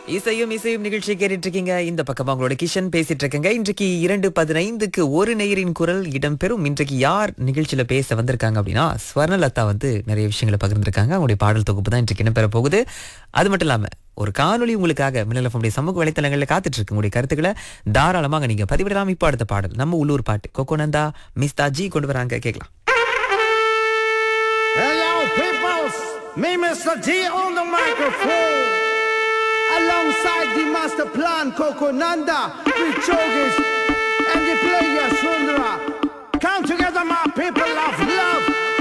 இசையும் இசையும் நிகழ்ச்சி கேட்டுட்டு இருக்கீங்க இந்த பக்கமா உங்களோட கிஷன் பேசிட்டு இருக்கேங்க இன்றைக்கு இரண்டு பதினைந்துக்கு ஒரு நேயரின் குரல் இடம்பெறும் இன்றைக்கு யார் நிகழ்ச்சியில பேச வந்திருக்காங்க அப்படின்னா ஸ்வர்ணலதா வந்து நிறைய விஷயங்களை பகிர்ந்திருக்காங்க அவங்களுடைய பாடல் தொகுப்பு தான் இன்றைக்கு இடம்பெற போகுது அது மட்டும் இல்லாம ஒரு காணொளி உங்களுக்காக மின்னலஃபமுடைய சமூக வலைத்தளங்களில் காத்துட்டு இருக்கு உங்களுடைய கருத்துக்களை தாராளமாக நீங்க பதிவிடலாம் இப்போ அடுத்த பாடல் நம்ம உள்ளூர் பாட்டு கொக்கோனந்தா மிஸ்தா ஜி கொண்டு வராங்க கேட்கலாம் Hello, peoples! Me, Mr. G, on the microphone. Alongside the master plan, Coco Nanda, with Chogis, and the player Sundra. Come together, my people of love,